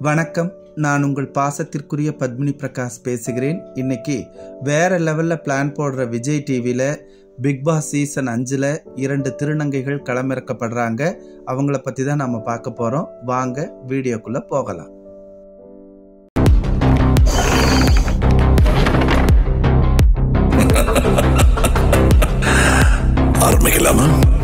வணக்கம் நான் உங்கள் பாசத்திற்குரிய பத்மினி பிரகாஷ் பேசுகிறேன் இன்னைக்கு வேற லெவல்ல பிளான் போடுற விஜய் டிவியில பிக் பாஸ் சீசன் அஞ்சுல இரண்டு திருநங்கைகள் களமிறக்கப்படுறாங்க அவங்கள பத்தி தான் நாம பார்க்க போறோம் வாங்க வீடியோக்குள்ள போகலாம் ஆரம்பிக்கலாமா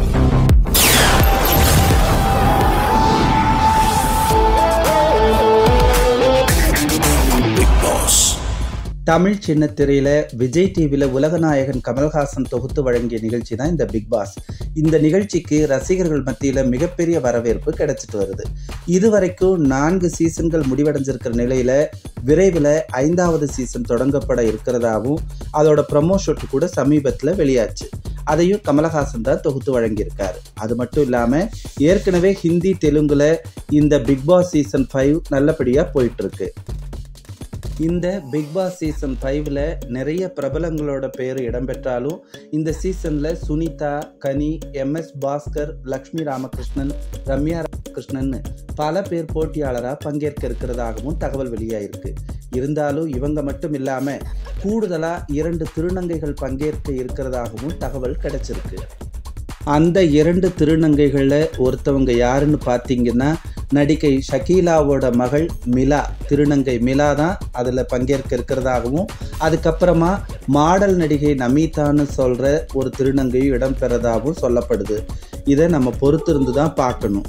பிக் பாஸ் தமிழ் சின்னத்திரையில விஜய் டிவியில உலகநாயகன் கமல்ஹாசன் தொகுத்து வழங்கிய நிகழ்ச்சி தான் இந்த பிக் பாஸ் இந்த நிகழ்ச்சிக்கு ரசிகர்கள் மத்தியில மிகப்பெரிய வரவேற்பு கிடைச்சிட்டு வருது இதுவரைக்கும் நான்கு சீசன்கள் முடிவடைஞ்சிருக்கிற நிலையில விரைவில் ஐந்தாவது சீசன் தொடங்கப்பட இருக்கிறதாவும் அதோட ப்ரமோ ஷூட் கூட சமீபத்தில் வெளியாச்சு அதையும் கமலஹாசன் தான் தொகுத்து வழங்கியிருக்காரு அது மட்டும் இல்லாம ஏற்கனவே ஹிந்தி தெலுங்குல இந்த பிக் பாஸ் சீசன் ஃபைவ் நல்லபடியா போயிட்டு இருக்கு இந்த பிக் பாஸ் சீசன் ஃபைவ்ல நிறைய பிரபலங்களோட பேர் இடம்பெற்றாலும் இந்த சீசன்ல சுனிதா கனி எம்எஸ் பாஸ்கர் லக்ஷ்மி ராமகிருஷ்ணன் ரம்யா ராமகிருஷ்ணன் பல பேர் போட்டியாளராக பங்கேற்க இருக்கிறதாகவும் தகவல் வெளியாயிருக்கு இருந்தாலும் இவங்க மட்டும் இல்லாம கூடுதலா இரண்டு திருநங்கைகள் பங்கேற்க இருக்கிறதாகவும் தகவல் கிடைச்சிருக்கு அந்த இரண்டு திருநங்கைகளில் ஒருத்தவங்க யாருன்னு பார்த்தீங்கன்னா நடிகை ஷகீலாவோட மகள் மிலா திருநங்கை மிலா தான் அதில் பங்கேற்க இருக்கிறதாகவும் அதுக்கப்புறமா மாடல் நடிகை நமிதான்னு சொல்கிற ஒரு திருநங்கையும் இடம்பெறதாகவும் சொல்லப்படுது இதை நம்ம பொறுத்திருந்து தான் பார்க்கணும்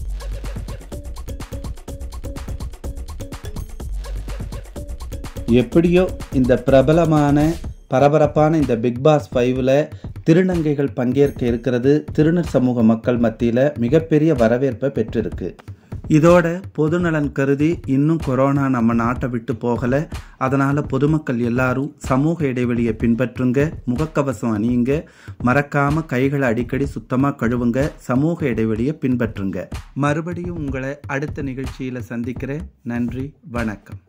எப்படியோ இந்த பிரபலமான பரபரப்பான இந்த பிக் பாஸ் ஃபைவ்ல திருநங்கைகள் பங்கேற்க இருக்கிறது திருநர் சமூக மக்கள் மத்தியில் மிகப்பெரிய வரவேற்பை பெற்றிருக்கு இதோட பொதுநலன் கருதி இன்னும் கொரோனா நம்ம நாட்டை விட்டு போகலை அதனால் பொதுமக்கள் எல்லாரும் சமூக இடைவெளியை பின்பற்றுங்க முகக்கவசம் அணியுங்க மறக்காமல் கைகளை அடிக்கடி சுத்தமாக கழுவுங்க சமூக இடைவெளியை பின்பற்றுங்க மறுபடியும் உங்களை அடுத்த நிகழ்ச்சியில் சந்திக்கிறேன் நன்றி வணக்கம்